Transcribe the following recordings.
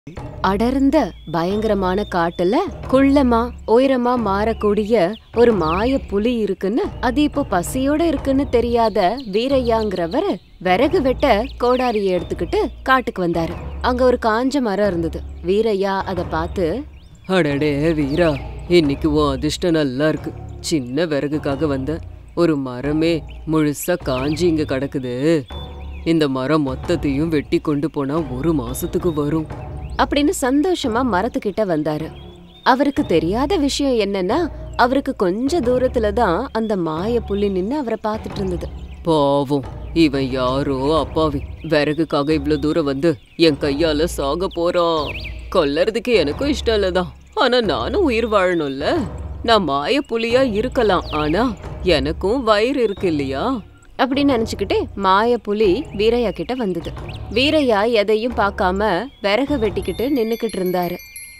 அடர்ந்த பயங்கரமான காட்டுல குள்ளமா உயரமா மாறக்கூடிய ஒரு மாய புலி இருக்குன்னு அது இப்போ பசியோட இருக்குன்னு தெரியாத வீரையாங்கிறவர் விறகு வெட்ட கோடாரியை எடுத்துக்கிட்டு காட்டுக்கு வந்தாரு அங்க ஒரு காஞ்ச மரம் இருந்தது வீரையா அத பார்த்து அடடே வீரா இன்னைக்கு உன் அதிர்ஷ்டம் நல்லா இருக்கு சின்ன விறகுக்காக வந்த ஒரு மரமே முழுசா காஞ்சி இங்க கிடக்குது இந்த மரம் மொத்தத்தையும் வெட்டி கொண்டு போனா ஒரு மாசத்துக்கு வரும் அப்படின்னு சந்தோஷமா மரத்துக்கிட்ட வந்தாரு அவருக்கு தெரியாத விஷயம் என்னன்னா அவருக்கு கொஞ்ச தூரத்துல தான் அந்த மாய புலி நின்னு அவரை பார்த்துட்டு இருந்தது பாவம் இவன் யாரோ அப்பாவி விறகுக்காக இவ்ளோ தூரம் வந்து என் கையால சாக போறான் கொல்லறதுக்கு எனக்கும் இஷ்டம் இல்லதான் ஆனா நானும் உயிர் வாழணும்ல நான் மாய புலியா இருக்கலாம் ஆனா எனக்கும் வயிறு இருக்கு இல்லையா அப்படின்னு நினைச்சுக்கிட்டே மாய புலி வீரையா கிட்ட வந்தது வீரையா எதையும் பார்க்காம விறக வெட்டிக்கிட்டு நின்னுக்கிட்டு இருந்தாரு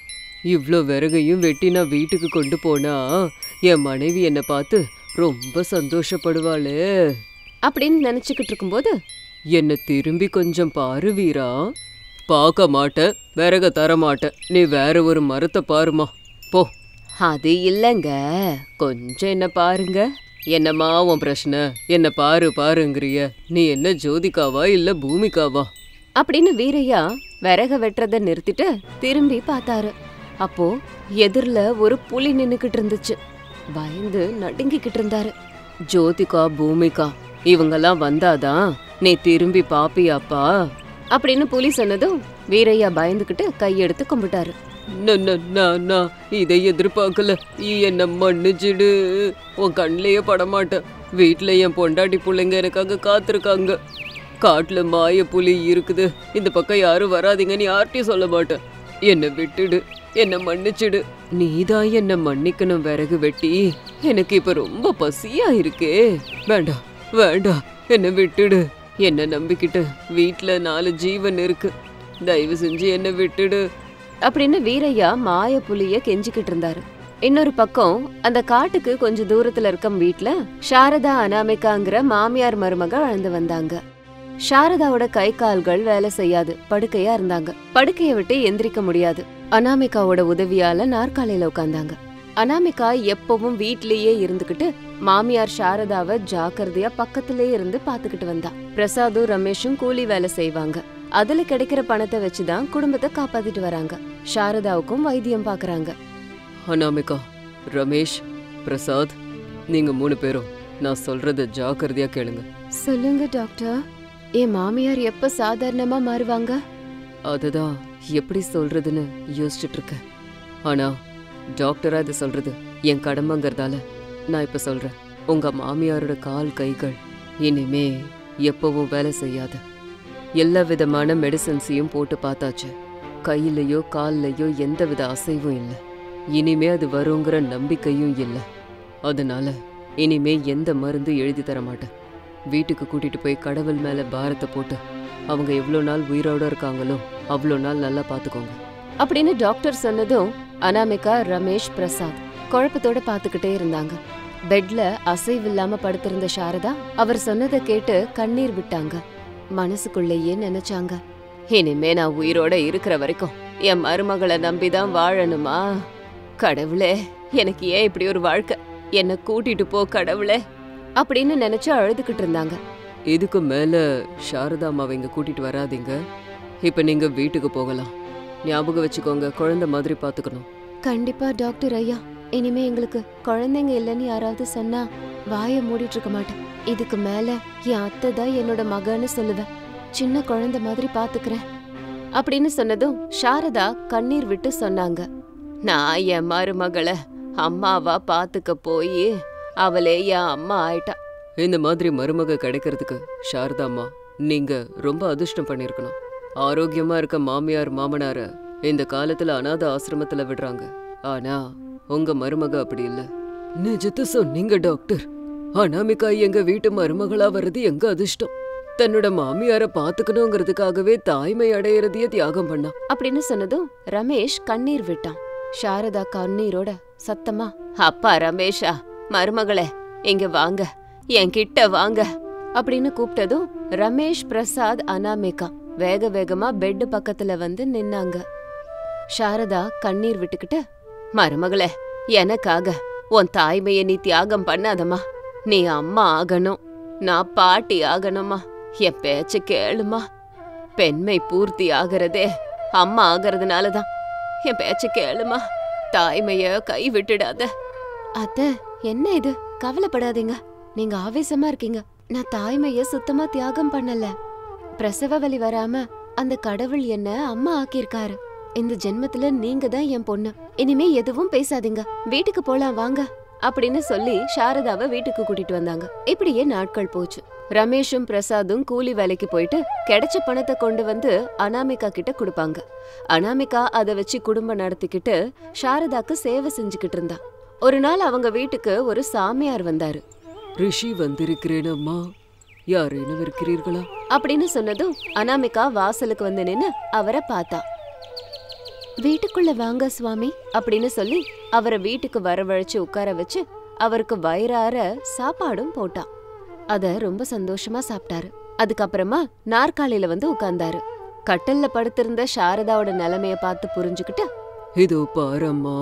இவ்ளோ விறகையும் வெட்டி நான் வீட்டுக்கு கொண்டு போனா என் மனைவி என்னை பார்த்து ரொம்ப சந்தோஷப்படுவாளே அப்படின்னு நினைச்சுக்கிட்டு இருக்கும்போது என்னை திரும்பி கொஞ்சம் பாரு வீரா பார்க்க மாட்டேன் விறக தர மாட்டேன் நீ வேற ஒரு மரத்தை பாருமா போ அது இல்லைங்க கொஞ்சம் என்ன பாருங்க என்னம்மா உன் பிரச்சனை என்ன பாரு பாருங்கிறிய நீ என்ன ஜோதிகாவா இல்ல பூமிகாவா அப்படின்னு வீரையா விறக வெட்டுறத நிறுத்திட்டு திரும்பி பார்த்தாரு அப்போ எதிர்ல ஒரு புலி நின்னுக்கிட்டு இருந்துச்சு பயந்து நடுங்கிக்கிட்டு இருந்தாரு ஜோதிகா பூமிகா இவங்கெல்லாம் வந்தாதான் நீ திரும்பி பாப்பியாப்பா அப்படின்னு புலி சொன்னதும் வீரையா பயந்துக்கிட்டு கையெடுத்து கும்பிட்டாரு ந- ந- நான் நான் இதை எதிர்பார்க்கல என்ன மன்னிச்சிடு உன் கண்ணிலேயே படமாட்டேன் வீட்டில் என் பொண்டாட்டி பிள்ளைங்க எனக்காக காத்திருக்காங்க காட்டுல மாய புலி இருக்குது இந்த பக்கம் யாரும் வராதீங்கன்னு யார்கிட்டயும் சொல்ல மாட்டேன் என்னை விட்டுடு என்னை மன்னிச்சிடு நீதான் என்னை மன்னிக்கணும் விறகு வெட்டி எனக்கு இப்ப ரொம்ப பசியா இருக்கே வேண்டாம் வேண்டாம் என்னை விட்டுடு என்னை நம்பிக்கிட்டு வீட்ல நாலு ஜீவன் இருக்கு தயவு செஞ்சு என்னை விட்டுடு அப்படின்னு வீரையா மாய புலிய கெஞ்சிக்கிட்டு இருந்தாரு இன்னொரு பக்கம் அந்த காட்டுக்கு கொஞ்ச தூரத்துல இருக்க வீட்ல சாரதா அனாமிகாங்கிற மாமியார் மருமக வளர்ந்து வந்தாங்க சாரதாவோட கை கால்கள் வேலை செய்யாது படுக்கையா இருந்தாங்க படுக்கைய விட்டு எந்திரிக்க முடியாது அனாமிகாவோட உதவியால நாற்காலியில உட்கார்ந்தாங்க அனாமிகா எப்பவும் வீட்லயே இருந்துகிட்டு மாமியார் சாரதாவை ஜாக்கிரதையா பக்கத்திலேயே இருந்து பாத்துக்கிட்டு வந்தா பிரசாதும் ரமேஷும் கூலி வேலை செய்வாங்க அதுல கிடைக்கிற பணத்தை வச்சுதான் குடும்பத்தை காப்பாத்திட்டு வராங்க சாரதாவுக்கும் வைத்தியம் பாக்குறாங்க அனாமிகா ரமேஷ் பிரசாத் நீங்க மூணு பேரும் நான் சொல்றத ஜாக்கிரதையா கேளுங்க சொல்லுங்க டாக்டர் என் மாமியார் எப்ப சாதாரணமா மாறுவாங்க அதுதான் எப்படி சொல்றதுன்னு யோசிச்சுட்டு இருக்கேன் ஆனா டாக்டரா இதை சொல்றது என் கடமைங்கிறதால நான் இப்ப சொல்றேன் உங்க மாமியாரோட கால் கைகள் இனிமே எப்பவும் வேலை செய்யாது எல்லா விதமான மெடிசன்ஸையும் போட்டு பார்த்தாச்சு கையிலையோ கால்லையோ எந்த வித அசைவும் இல்லை இனிமே அது வருங்கிற நம்பிக்கையும் இல்லை அதனால இனிமே எந்த மருந்து எழுதி தர மாட்டேன் வீட்டுக்கு கூட்டிட்டு போய் கடவுள் மேல பாரத்தை போட்டு அவங்க எவ்வளோ நாள் உயிரோட இருக்காங்களோ அவ்வளோ நாள் நல்லா பார்த்துக்கோங்க அப்படின்னு டாக்டர் சொன்னதும் அனாமிகா ரமேஷ் பிரசாத் குழப்பத்தோட பாத்துக்கிட்டே இருந்தாங்க பெட்ல அசைவில்லாம படுத்திருந்த சாரதா அவர் சொன்னதை கேட்டு கண்ணீர் விட்டாங்க மனசுக்குள்ளேயே நினைச்சாங்க இனிமே நான் உயிரோட இருக்கிற வரைக்கும் என் மருமகளை நம்பிதான் வாழணுமா கடவுளே எனக்கு ஏன் இப்படி ஒரு வாழ்க்கை என்ன கூட்டிட்டு போ கடவுளே அப்படின்னு நினைச்சு அழுதுகிட்டு இருந்தாங்க இதுக்கு மேல சாரதா அம்மாவை இங்க கூட்டிட்டு வராதீங்க இப்ப நீங்க வீட்டுக்கு போகலாம் ஞாபகம் வச்சுக்கோங்க குழந்தை மாதிரி பார்த்துக்கணும் கண்டிப்பா டாக்டர் ஐயா இனிமே எங்களுக்கு குழந்தைங்க இல்லைன்னு யாராவது சொன்னா வாயை மூடிட்டு இருக்க மாட்டேன் இதுக்கு மேல என் அத்தை தான் என்னோட மகன்னு சொல்லுவேன் சின்ன குழந்தை மாதிரி பாத்துக்கிறேன் அப்படின்னு சொன்னதும் சாரதா கண்ணீர் விட்டு சொன்னாங்க நான் என் மருமகளை அம்மாவா பாத்துக்க போய் அவளே என் அம்மா ஆயிட்டா இந்த மாதிரி மருமக கிடைக்கிறதுக்கு சாரதா அம்மா நீங்க ரொம்ப அதிர்ஷ்டம் பண்ணிருக்கணும் ஆரோக்கியமா இருக்க மாமியார் மாமனார இந்த காலத்துல அனாதை ஆசிரமத்துல விடுறாங்க ஆனா உங்க மருமக அப்படி இல்ல நிஜத்தை சொன்னீங்க டாக்டர் அனாமிகா எங்க வீட்டு மருமகளா வர்றது எங்க அதிர்ஷ்டம் தன்னோட மாமியார பாத்துக்கணுங்கிறதுக்காகவே தாய்மை அடையறதையே தியாகம் பண்ணா அப்படின்னு சொன்னதும் ரமேஷ் கண்ணீர் விட்டான் சாரதா கண்ணீரோட சத்தமா அப்பா ரமேஷா மருமகளே இங்க வாங்க என் கிட்ட வாங்க அப்படின்னு கூப்பிட்டதும் ரமேஷ் பிரசாத் அனாமிகா வேக வேகமா பெட் பக்கத்துல வந்து நின்னாங்க சாரதா கண்ணீர் விட்டுக்கிட்டு மருமகளே எனக்காக உன் தாய்மைய நீ தியாகம் பண்ணாதம்மா நீ அம்மா ஆகணும் நான் பாட்டி ஆகணுமா என் பேச்ச கேளுமா பெண்மை பூர்த்தி ஆகிறதே அம்மா ஆகிறதுனால தான் என் பேச்ச கேளுமா தாய்மைய கை விட்டுடாத அத்த என்ன இது கவலைப்படாதீங்க நீங்க ஆவேசமா இருக்கீங்க நான் தாய்மைய சுத்தமா தியாகம் பண்ணல பிரசவ வலி வராம அந்த கடவுள் என்ன அம்மா ஆக்கியிருக்காரு இந்த ஜென்மத்துல நீங்க தான் என் பொண்ணு இனிமே எதுவும் பேசாதீங்க வீட்டுக்கு போலாம் வாங்க அப்படின்னு சொல்லி சாரதாவை வீட்டுக்கு கூட்டிட்டு வந்தாங்க இப்படியே நாட்கள் போச்சு ரமேஷும் பிரசாதும் கூலி வேலைக்கு போயிட்டு கிடைச்ச பணத்தை கொண்டு வந்து அனாமிகா கிட்ட கொடுப்பாங்க அனாமிகா அதை வச்சு குடும்பம் நடத்திக்கிட்டு சாரதாக்கு சேவை செஞ்சுக்கிட்டு இருந்தா ஒரு நாள் அவங்க வீட்டுக்கு ஒரு சாமியார் வந்தாரு ரிஷி வந்திருக்கிறேன் அம்மா யாரேனும் இருக்கிறீர்களா அப்படின்னு சொன்னதும் அனாமிகா வாசலுக்கு வந்து நின்னு அவரை பார்த்தா வீட்டுக்குள்ள வாங்க சுவாமி அப்படின்னு சொல்லி அவரை வீட்டுக்கு வரவழைச்சு உட்கார வச்சு அவருக்கு வயிறார சாப்பாடும் போட்டான் அத ரொம்ப சந்தோஷமா சாப்பிட்டாரு அதுக்கப்புறமா நாற்காலியில வந்து உட்கார்ந்தாரு கட்டல்ல படுத்திருந்த சாரதாவோட நிலைமைய பார்த்து புரிஞ்சுக்கிட்டு இதோ பாரம்மா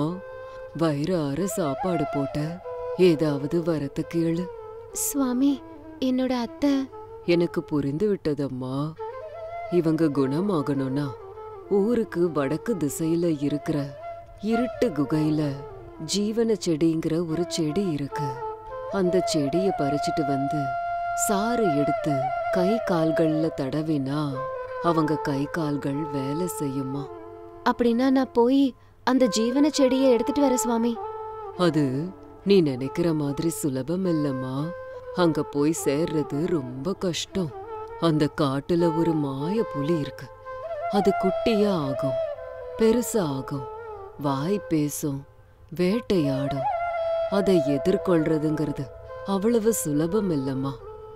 வயிறார சாப்பாடு போட்ட ஏதாவது வரத்து கேளு சுவாமி என்னோட அத்தை எனக்கு புரிந்து விட்டதம்மா இவங்க குணமாகணும்னா ஊருக்கு வடக்கு திசையில இருக்கிற இருட்டு குகையில ஜீவன செடிங்கிற ஒரு செடி இருக்கு அந்த செடிய பறிச்சிட்டு வந்து சாறு எடுத்து கை கால்கள்ல தடவினா அவங்க கை கால்கள் வேலை செய்யுமா அப்படின்னா நான் போய் அந்த ஜீவன செடியை எடுத்துட்டு வரேன் சுவாமி அது நீ நினைக்கிற மாதிரி சுலபம் இல்லம்மா அங்க போய் சேர்றது ரொம்ப கஷ்டம் அந்த காட்டுல ஒரு மாய புலி இருக்கு அது குட்டியா ஆகும் பெருசா ஆகும் வாய் பேசும் வேட்டையாடும் அதை எதிர்கொள்றதுங்கிறது அவ்வளவு சுலபம் இல்லம்மா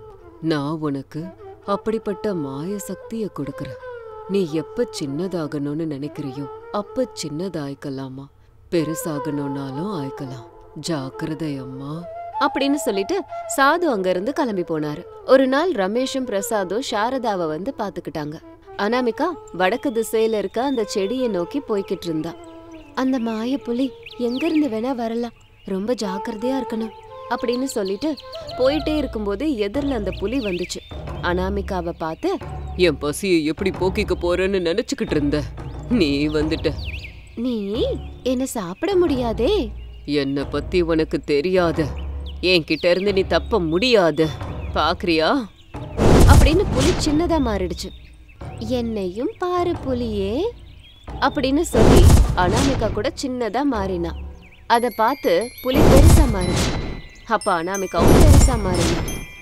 நான் உனக்கு அப்படிப்பட்ட மாய சக்திய கொடுக்கறேன் நீ எப்ப சின்னதாகணும்னு நினைக்கிறியோ அப்ப சின்னதாய்க்கலாமா பெருசாகணும்னாலும் ஆய்க்கலாம் ஜாக்கிரதை அம்மா அப்படின்னு சொல்லிட்டு சாது அங்க இருந்து கிளம்பி போனாரு ஒரு நாள் ரமேஷும் பிரசாதும் சாரதாவை வந்து பாத்துக்கிட்டாங்க அனாமிகா வடக்கு திசையில இருக்க அந்த செடியை நோக்கி போய்கிட்டு இருந்தா அந்த மாய புலி எங்க இருந்து வேணா வரலாம் ரொம்ப ஜாக்கிரதையா இருக்கணும் அப்படின்னு சொல்லிட்டு போயிட்டே இருக்கும்போது எதிரில் அந்த புலி வந்துச்சு அனாமிகாவை பார்த்து என் பசியை எப்படி போக்கிக்க போறேன்னு நினைச்சுக்கிட்டு இருந்த நீ வந்துட்ட நீ என்ன சாப்பிட முடியாதே என்னை பத்தி உனக்கு தெரியாத என்கிட்ட இருந்து நீ தப்ப முடியாது பாக்குறியா அப்படின்னு புலி சின்னதா மாறிடுச்சு என்னையும் பாரு புலியே அப்படின்னு சொல்லி அனாமிகா கூட சின்னதா மாறினா அத பார்த்து புலி பெருசா மாறிச்சு அப்ப அனாமிகாவும் பெருசா மாறினா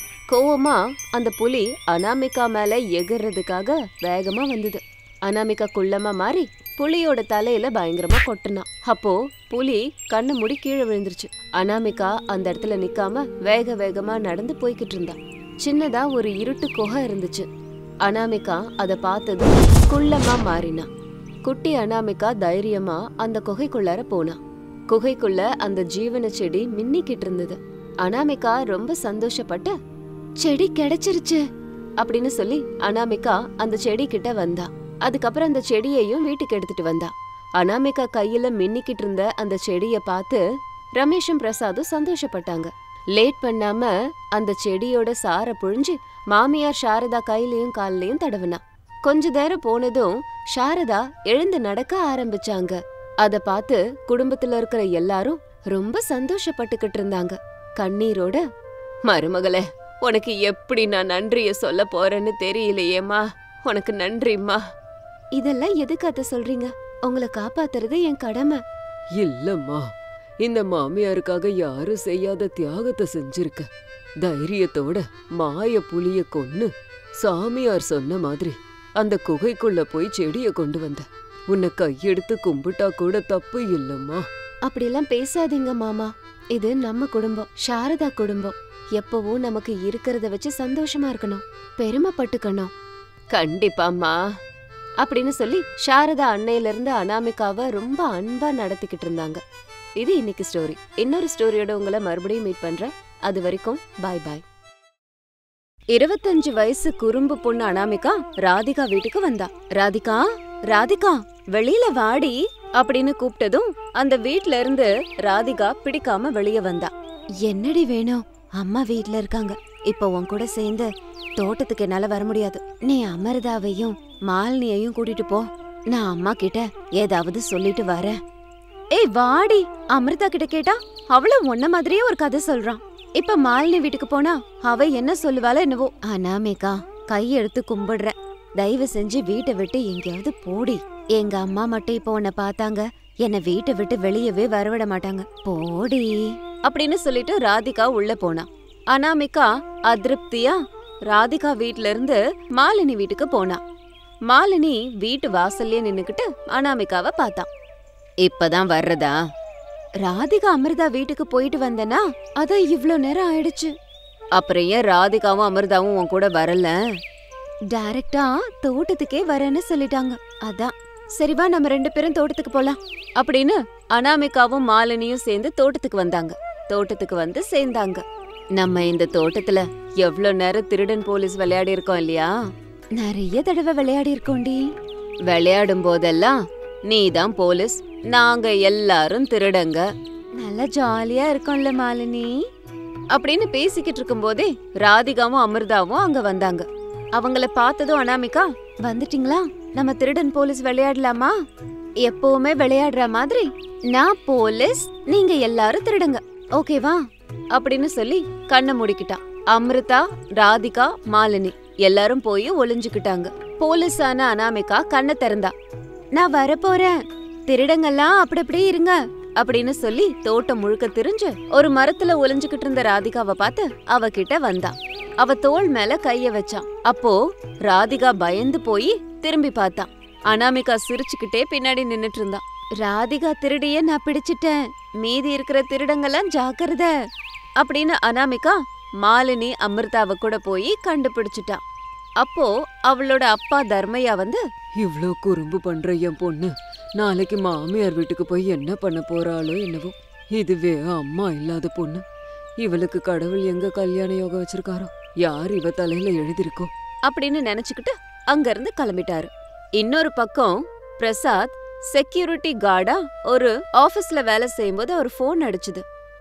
கோவமா அந்த புலி அனாமிகா மேல எகிறதுக்காக வேகமா வந்தது அனாமிகா குள்ளமா மாறி புலியோட தலையில பயங்கரமா கொட்டுனா அப்போ புலி கண்ணு மூடி கீழே விழுந்துருச்சு அனாமிகா அந்த இடத்துல நிக்காம வேக வேகமா நடந்து போய்கிட்டு இருந்தா சின்னதா ஒரு இருட்டு குகை இருந்துச்சு அனாமிகா அத பார்த்ததும் குள்ளமா மாறினா குட்டி அனாமிகா தைரியமா அந்த குகைக்குள்ளார போனா குகைக்குள்ள அந்த ஜீவன செடி மின்னிக்கிட்டு இருந்தது அனாமிகா ரொம்ப சந்தோஷப்பட்டு செடி கிடைச்சிருச்சு அப்படின்னு சொல்லி அனாமிகா அந்த செடி கிட்ட வந்தா அதுக்கப்புறம் அந்த செடியையும் வீட்டுக்கு எடுத்துட்டு வந்தா அனாமிகா கையில மின்னிக்கிட்டு இருந்த அந்த செடிய பார்த்து ரமேஷும் பிரசாதும் சந்தோஷப்பட்டாங்க லேட் பண்ணாம அந்த செடியோட சார புழிஞ்சு மாமியார் சாரதா கையிலயும் கால்லயும் தடவுனா கொஞ்ச நேரம் போனதும் சாரதா எழுந்து நடக்க ஆரம்பிச்சாங்க அத பார்த்து குடும்பத்துல இருக்கிற எல்லாரும் ரொம்ப சந்தோஷப்பட்டுக்கிட்டு இருந்தாங்க கண்ணீரோட மருமகளே உனக்கு எப்படி நான் நன்றிய சொல்ல போறேன்னு தெரியலையேம்மா உனக்கு நன்றிம்மா இதெல்லாம் எதுக்கு அத சொல்றீங்க உங்களை காப்பாத்துறது என் கடமை இல்லம்மா இந்த மாமியாருக்காக யாரும் செய்யாத தியாகத்தை செஞ்சிருக்க தைரியத்தோட மாய புலிய கொன்னு சாமியார் சொன்ன மாதிரி அந்த குகைக்குள்ள போய் செடிய கொண்டு வந்த உன்னை கையெடுத்து கும்பிட்டா கூட தப்பு இல்லம்மா அப்படிலாம் பேசாதீங்க மாமா இது நம்ம குடும்பம் சாரதா குடும்பம் எப்பவும் நமக்கு இருக்கிறத வச்சு சந்தோஷமா இருக்கணும் பெருமைப்பட்டுக்கணும் கண்டிப்பாம்மா அப்படின்னு சொல்லி சாரதா அன்னையில இருந்து அனாமிகாவை ரொம்ப அன்பா நடத்திக்கிட்டு இருந்தாங்க இது இன்னைக்கு ஸ்டோரி இன்னொரு ஸ்டோரியோட உங்களை மறுபடியும் மீட் பண்றேன் அது வரைக்கும் பாய் பாய் இருபத்தஞ்சு வயசு குறும்பு பொண்ணு அனாமிகா ராதிகா வீட்டுக்கு வந்தா ராதிகா ராதிகா வெளியில வாடி அப்படின்னு கூப்பிட்டதும் அந்த வீட்ல இருந்து ராதிகா பிடிக்காம வெளிய வந்தா என்னடி வேணும் அம்மா வீட்ல இருக்காங்க இப்போ உன் கூட சேர்ந்து தோட்டத்துக்கு என்னால வர முடியாது நீ அமர்தாவையும் மாலினியையும் கூட்டிட்டு போ நான் அம்மா கிட்ட ஏதாவது சொல்லிட்டு வரேன் ஏய் வாடி அமிர்தா கிட்ட கேட்டா அவளும் உன்ன மாதிரியே ஒரு கதை சொல்றான் இப்ப மாலினி வீட்டுக்கு போனா அவ என்ன சொல்லுவாளோ என்னவோ அனாமேக்கா கை எடுத்து கும்பிடுறேன் தயவு செஞ்சு வீட்டை விட்டு எங்கேயாவது போடி எங்க அம்மா மட்டும் இப்ப உன்னை பார்த்தாங்க என்னை வீட்டை விட்டு வெளியவே வரவிட மாட்டாங்க போடி அப்படின்னு சொல்லிட்டு ராதிகா உள்ள போனா அனாமிகா அதிருப்தியா ராதிகா வீட்ல இருந்து மாலினி வீட்டுக்கு போனா மாலினி வீட்டு வாசல்லயே நின்னுக்கிட்டு அனாமிகாவை பார்த்தான் இப்பதான் வர்றதா ராதிகா அமிர்தா வீட்டுக்கு போயிட்டு வந்தனா அதான் இவ்ளோ நேரம் ஆயிடுச்சு அப்புறம் ஏன் ராதிகாவும் அமிர்தாவும் உன் கூட வரல டைரக்டா தோட்டத்துக்கே வரேன்னு சொல்லிட்டாங்க அதான் சரி வா நம்ம ரெண்டு பேரும் தோட்டத்துக்கு போலாம் அப்படின்னு அனாமிகாவும் மாலினியும் சேர்ந்து தோட்டத்துக்கு வந்தாங்க தோட்டத்துக்கு வந்து சேர்ந்தாங்க நம்ம இந்த தோட்டத்துல எவ்ளோ நேரம் திருடன் போலீஸ் விளையாடி இருக்கோம் இல்லையா நிறைய தடவை விளையாடி இருக்கோண்டி விளையாடும் போதெல்லாம் நீ தான் போலீஸ் நாங்க எல்லாரும் திருடங்க நல்லா ஜாலியா இருக்கோம்ல மாலினி அப்படின்னு பேசிக்கிட்டு இருக்கும்போதே ராதிகாவும் அமிர்தாவும் அங்க வந்தாங்க அவங்கள பார்த்ததும் அனாமிகா வந்துட்டீங்களா நம்ம திருடன் போலீஸ் விளையாடலாமா எப்பவுமே விளையாடுற மாதிரி நான் போலீஸ் நீங்க எல்லாரும் திருடுங்க ஓகேவா அப்படின்னு சொல்லி கண்ணை மூடிக்கிட்டான் அமிர்தா ராதிகா மாலினி எல்லாரும் போய் ஒளிஞ்சுக்கிட்டாங்க போலீஸான அனாமிகா கண்ணை திறந்தா நான் வரப்போறேன் திருடங்கெல்லாம் அப்படி அப்படியே இருங்க அப்படின்னு சொல்லி தோட்டம் முழுக்க திரிஞ்சு ஒரு மரத்துல ஒளிஞ்சுகிட்டு இருந்த ராதிகாவை பார்த்து அவ கிட்ட வந்தா அவ தோள் மேல கைய வச்சான் அப்போ ராதிகா பயந்து போய் திரும்பி பார்த்தான் அனாமிகா சிரிச்சுக்கிட்டே பின்னாடி நின்னுட்டு இருந்தா ராதிகா திருடிய நான் பிடிச்சிட்டேன் மீதி இருக்கிற திருடங்கெல்லாம் ஜாக்கிரத அப்படின்னு அனாமிகா மாலினி அமிர்தாவை கூட போய் கண்டுபிடிச்சிட்டா அப்போ அவளோட அப்பா தர்மையா வந்து இவ்ளோ குறும்பு பண்ற என் பொண்ணு நாளைக்கு மாமியார் வீட்டுக்கு போய் என்ன பண்ண போறாளோ என்னவோ இதுவே அம்மா இல்லாத பொண்ணு இவளுக்கு கடவுள் எங்க கல்யாண யோகம் வச்சிருக்காரோ யார் இவ தலையில எழுதிருக்கோ அப்படின்னு நினைச்சுக்கிட்டு அங்கிருந்து கிளம்பிட்டாரு இன்னொரு பக்கம் பிரசாத் செக்யூரிட்டி கார்டா ஒரு ஆபீஸ்ல வேலை செய்யும்போது ஒரு ஃபோன் அடிச்சுது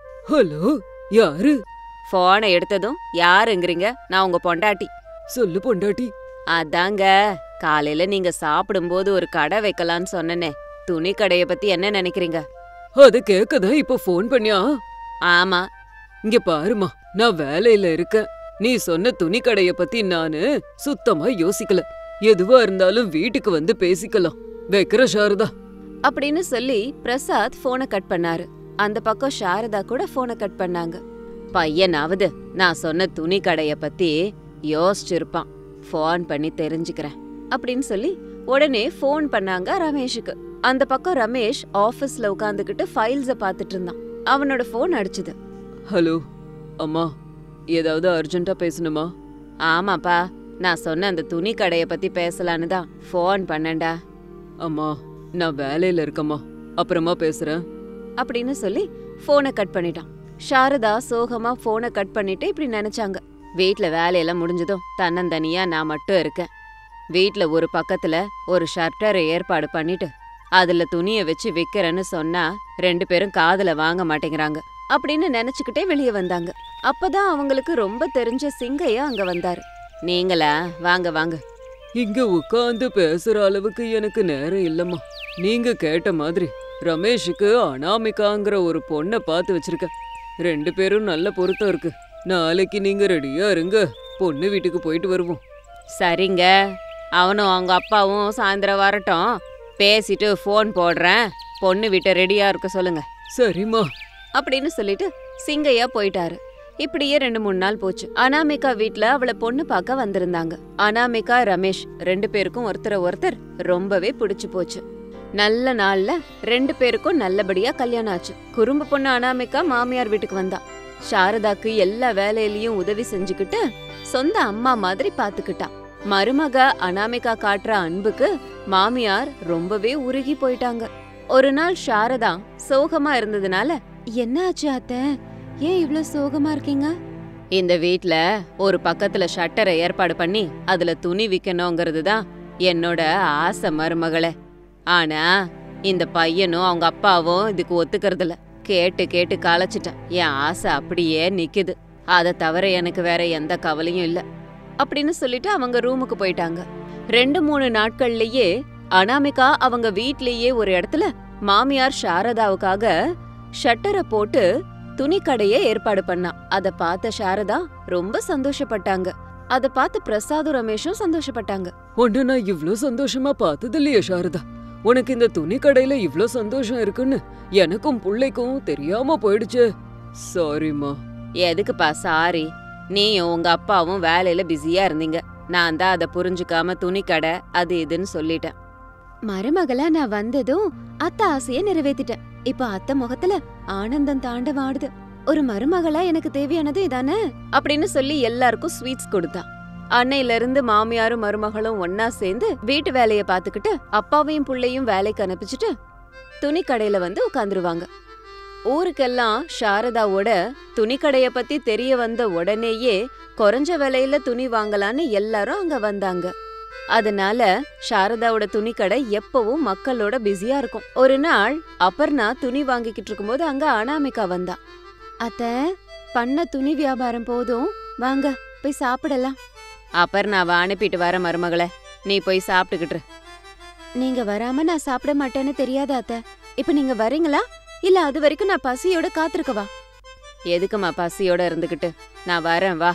ஹலோ யாரு போனை எடுத்ததும் யாருங்கிறீங்க நான் உங்க பொண்டாட்டி சொல்லு பொண்டாட்டி அதாங்க காலையில நீங்க சாப்பிடும்போது ஒரு கடை வைக்கலாம்னு சொன்னனே துணி கடைய பத்தி என்ன நினைக்கிறீங்க அத கேக்கதான் இப்ப ஃபோன் பண்ணியா ஆமா இங்க பாருமா நான் வேலையில இருக்கேன் நீ சொன்ன துணி கடைய பத்தி நானு சுத்தமா யோசிக்கல எதுவா இருந்தாலும் வீட்டுக்கு வந்து பேசிக்கலாம் வைக்கிற சாரதா அப்படின்னு சொல்லி பிரசாத் போனை கட் பண்ணாரு அந்த பக்கம் சாரதா கூட போனை கட் பண்ணாங்க பையனாவது நான் சொன்ன துணி கடைய பத்தி யோசிச்சிருப்பான் ஃபோன் பண்ணி தெரிஞ்சுக்கிறேன் அப்படின்னு சொல்லி உடனே ஃபோன் பண்ணாங்க ரமேஷுக்கு அந்த பக்கம் ரமேஷ் ஆபீஸ்ல உட்காந்துக்கிட்டு ஃபைல்ஸ பார்த்துட்டு இருந்தான் அவனோட ஃபோன் அடிச்சுது ஹலோ அம்மா ஏதாவது அர்ஜென்ட்டா பேசணுமா ஆமாப்பா நான் சொன்ன அந்த துணி கடைய பத்தி பேசலான்னு தான் ஃபோன் பண்ணேன்டா அம்மா நான் வேலையில இருக்கம்மா அப்புறமா பேசுறேன் அப்படின்னு சொல்லி போனை கட் பண்ணிட்டான் சாரதா சோகமா போனை கட் பண்ணிட்டு இப்படி நினைச்சாங்க வீட்ல வேலையெல்லாம் முடிஞ்சதும் தன்னந்தனியா நான் மட்டும் இருக்கேன் வீட்ல ஒரு பக்கத்துல ஒரு ஷர்ட்டரை ஏற்பாடு பண்ணிட்டு அதுல துணிய வச்சு விக்கிறேன்னு சொன்னா ரெண்டு பேரும் காதுல வாங்க மாட்டேங்கிறாங்க அப்படின்னு நினைச்சுக்கிட்டே வெளியே வந்தாங்க அப்பதான் அவங்களுக்கு ரொம்ப தெரிஞ்ச சிங்கையா அங்க வந்தாரு நீங்களா வாங்க வாங்க இங்க உட்காந்து பேசுற அளவுக்கு எனக்கு நேரம் இல்லம்மா நீங்க கேட்ட மாதிரி ரமேஷுக்கு அனாமிகாங்கிற ஒரு பொண்ணை பார்த்து வச்சிருக்க ரெண்டு பேரும் நல்ல பொருத்தம் இருக்கு நாளைக்கு நீங்க ரெடியா இருங்க பொண்ணு வீட்டுக்கு போயிட்டு வருவோம் சரிங்க அவனும் அவங்க அப்பாவும் சாயந்தரம் வரட்டும் பேசிட்டு ஃபோன் போடுறேன் பொண்ணு வீட்டை ரெடியா இருக்க சொல்லுங்க சரிம்மா அப்படின்னு சொல்லிட்டு சிங்கையா போயிட்டாரு இப்படியே ரெண்டு மூணு நாள் போச்சு அனாமிகா வீட்ல அவளை பொண்ணு பார்க்க வந்திருந்தாங்க அனாமிகா ரமேஷ் ரெண்டு பேருக்கும் ஒருத்தர ஒருத்தர் ரொம்பவே பிடிச்சு போச்சு நல்ல நாள்ல ரெண்டு பேருக்கும் நல்லபடியா கல்யாணம் ஆச்சு குறும்பு பொண்ணு அனாமிகா மாமியார் வீட்டுக்கு வந்தா சாரதாக்கு எல்லா வேலையிலயும் உதவி செஞ்சுக்கிட்டு சொந்த அம்மா மாதிரி பாத்துக்கிட்டா மருமக அனாமிகா காட்டுற அன்புக்கு மாமியார் ரொம்பவே உருகி போயிட்டாங்க ஒரு நாள் சாரதா சோகமா இருந்ததுனால என்ன ஆச்சு அத்த ஏன் இவ்ளோ சோகமா இருக்கீங்க இந்த வீட்ல ஒரு பக்கத்துல ஷட்டரை ஏற்பாடு பண்ணி அதுல துணி விக்கணுங்கிறது தான் என்னோட ஆசை மருமகளே ஆனா இந்த பையனும் அவங்க அப்பாவும் இதுக்கு ஒத்துக்கறதில்ல கேட்டு கேட்டு களைச்சிட்டேன் என் ஆசை அப்படியே நிக்குது அதை தவிர எனக்கு வேற எந்த கவலையும் இல்ல அப்படின்னு சொல்லிட்டு அவங்க ரூமுக்கு போயிட்டாங்க ரெண்டு மூணு நாட்கள்லயே அனாமிகா அவங்க வீட்லயே ஒரு இடத்துல மாமியார் சாரதாவுக்காக ஷட்டரை போட்டு துணி கடைய ஏற்பாடு பண்ணா அத பார்த்த சாரதா ரொம்ப சந்தோஷப்பட்டாங்க அத பார்த்து பிரசாதும் ரமேஷும் சந்தோஷப்பட்டாங்க உன்னை நான் இவ்ளோ சந்தோஷமா பார்த்தது இல்லையே சாரதா உனக்கு இந்த துணி கடையில இவ்ளோ சந்தோஷம் இருக்குன்னு எனக்கும் புள்ளைக்கும் தெரியாம போயிடுச்சே சாரிம்மா எதுக்குப்பா சாரி நீயும் உங்க அப்பாவும் வேலையில பிஸியா இருந்தீங்க நான் தான் அதை புரிஞ்சுக்காம துணி கடை அது இதுன்னு சொல்லிட்டேன் மருமகளா நான் வந்ததும் அத்தை ஆசைய நிறைவேத்திட்டேன் இப்ப அத்தை முகத்துல ஆனந்தம் தாண்டவாடுது ஒரு மருமகளா எனக்கு தேவையானது இதானே அப்படின்னு சொல்லி எல்லாருக்கும் ஸ்வீட்ஸ் கொடுத்தா அன்னையில இருந்து மாமியாரும் மருமகளும் ஒன்னா சேர்ந்து வீட்டு வேலைய பாத்துக்கிட்டு அப்பாவையும் புள்ளையும் வேலைக்கு அனுப்பிச்சிட்டு துணி கடையில வந்து உட்காந்துருவாங்க ஊருக்கெல்லாம் சாரதாவோட துணி கடைய பத்தி தெரிய வந்த உடனேயே குறைஞ்ச விலையில துணி வாங்கலான்னு எல்லாரும் அங்க வந்தாங்க அதனால சாரதாவோட துணி கடை எப்பவும் மக்களோட பிஸியா இருக்கும் ஒரு நாள் அபர்ணா துணி வாங்கிக்கிட்டு இருக்கும்போது அங்க அனாமிகா வந்தா அத்த பண்ண துணி வியாபாரம் போதும் வாங்க போய் சாப்பிடலாம் அபர்ணாவை அனுப்பிட்டு வர மருமகளே நீ போய் சாப்பிட்டுக்கிட்டு இரு. நீங்க வராம நான் சாப்பிட மாட்டேன்னு தெரியாதா அத்த இப்ப நீங்க வரீங்களா இல்ல அது வரைக்கும் நான் பசியோட காத்திருக்கவா எதுக்குமா பசியோட இருந்துகிட்டு நான் வரேன் வா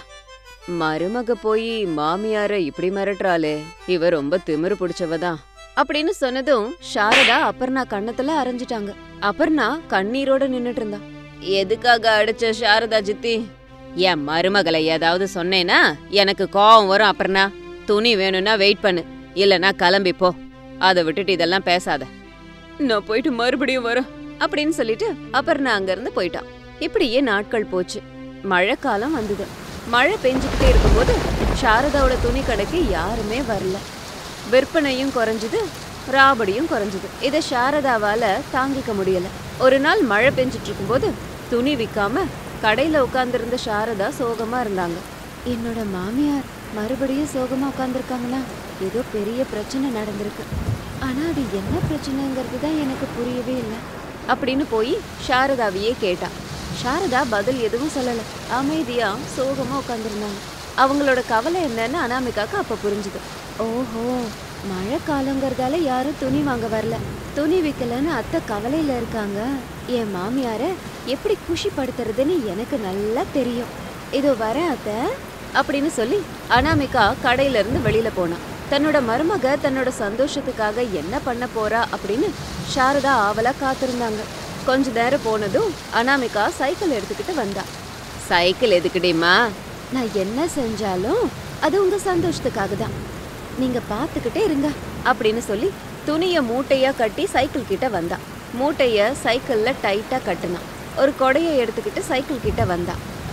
மருமக போய் மாமியார இப்படி மிரட்டுறாளே இவ ரொம்ப திமிரு பிடிச்சவ தான் அப்படின்னு சொன்னதும் சாரதா அபர்ணா கண்ணத்துல அரைஞ்சிட்டாங்க அபர்ணா கண்ணீரோட நின்னுட்டு இருந்தா எதுக்காக அடிச்ச சாரதா ஜித்தி என் மருமகளை ஏதாவது சொன்னேனா எனக்கு கோவம் வரும் அபர்ணா துணி வேணும்னா வெயிட் பண்ணு இல்லனா கிளம்பி போ அதை விட்டுட்டு இதெல்லாம் பேசாத நான் போயிட்டு மறுபடியும் வரேன் அப்படின்னு சொல்லிட்டு அபர்ணா அங்கிருந்து போயிட்டான் இப்படியே நாட்கள் போச்சு மழைக்காலம் வந்தது மழை பெஞ்சுக்கிட்டே இருக்கும்போது சாரதாவோட துணி கடைக்கு யாருமே வரல விற்பனையும் குறைஞ்சது ராபடியும் குறைஞ்சது இதை சாரதாவால தாங்கிக்க முடியல ஒரு நாள் மழை பெஞ்சிட்டு இருக்கும்போது துணி விக்காம கடையில உட்கார்ந்திருந்த சாரதா சோகமா இருந்தாங்க என்னோட மாமியார் மறுபடியும் சோகமா உட்கார்ந்திருக்காங்களா ஏதோ பெரிய பிரச்சனை நடந்திருக்கு ஆனா அது என்ன பிரச்சனைங்கிறது தான் எனக்கு புரியவே இல்லை அப்படின்னு போய் சாரதாவையே கேட்டா சாரதா பதில் எதுவும் சொல்லல அமைதியா சோகமா உட்காந்துருந்தாங்க அவங்களோட கவலை என்னன்னு அனாமிகாக்கு அப்ப புரிஞ்சுது ஓஹோ மழை காலங்கிறதால யாரும் துணி வாங்க வரல துணி விக்கலன்னு அத்தை கவலையில இருக்காங்க என் மாமியார எப்படி குஷிப்படுத்துறதுன்னு எனக்கு நல்லா தெரியும் இதோ வர அத்தை அப்படின்னு சொல்லி அனாமிகா கடையில இருந்து வெளியில போனா தன்னோட மருமக தன்னோட சந்தோஷத்துக்காக என்ன பண்ண போறா அப்படின்னு சாரதா ஆவலா காத்திருந்தாங்க கொஞ்ச நேரம் போனதும் அனாமிகா சைக்கிள் எடுத்துக்கிட்டு வந்தா சைக்கிள் எதுக்குடிமா நான் என்ன செஞ்சாலும் அது உங்க சந்தோஷத்துக்காக தான் நீங்க பாத்துக்கிட்டே இருங்க அப்படின்னு சொல்லி துணிய மூட்டையா கட்டி சைக்கிள் கிட்ட வந்தா மூட்டைய சைக்கிள்ல டைட்டா கட்டுனான் ஒரு கொடைய எடுத்துக்கிட்டு சைக்கிள் கிட்ட வந்தா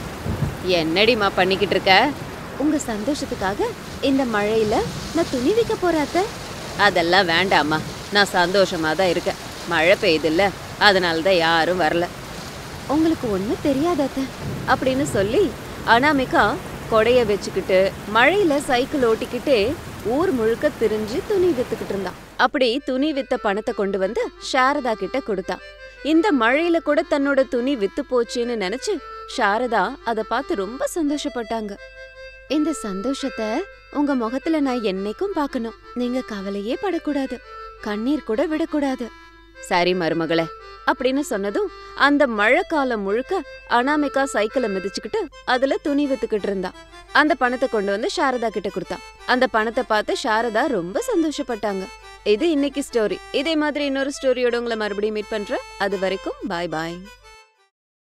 என்னடிமா பண்ணிக்கிட்டு இருக்க உங்க சந்தோஷத்துக்காக இந்த மழையில நான் துணி விற்க போறாத்த அதெல்லாம் வேண்டாம்மா நான் சந்தோஷமா தான் இருக்கேன் மழை பெய்யுதுல்ல அதனால தான் யாரும் வரல உங்களுக்கு ஒன்றும் தெரியாதாத்த அப்படின்னு சொல்லி அனாமிகா கொடைய வச்சுக்கிட்டு மழையில சைக்கிள் ஓட்டிக்கிட்டே ஊர் முழுக்க திரிஞ்சு துணி வித்துக்கிட்டு இருந்தான் அப்படி துணி வித்த பணத்தை கொண்டு வந்து சாரதா கிட்ட கொடுத்தா இந்த மழையில கூட தன்னோட துணி வித்து போச்சுன்னு நினைச்சு சாரதா அத பார்த்து ரொம்ப சந்தோஷப்பட்டாங்க இந்த சந்தோஷத்தை உங்க முகத்துல நான் என்னைக்கும் பார்க்கணும் நீங்க கவலையே படக்கூடாது கண்ணீர் கூட விடக்கூடாது சரி மருமகளே அப்படின்னு சொன்னதும் அந்த மழைக்காலம் முழுக்க அனாமிகா சைக்கிளை மிதிச்சுக்கிட்டு அதுல துணி வித்துக்கிட்டு இருந்தா அந்த பணத்தை கொண்டு வந்து சாரதா கிட்ட கொடுத்தா அந்த பணத்தை பார்த்து சாரதா ரொம்ப சந்தோஷப்பட்டாங்க இது இன்னைக்கு ஸ்டோரி இதே மாதிரி இன்னொரு ஸ்டோரியோட உங்களை மறுபடியும் மீட் பண்றேன் அது வரைக்கும் பாய் பாய்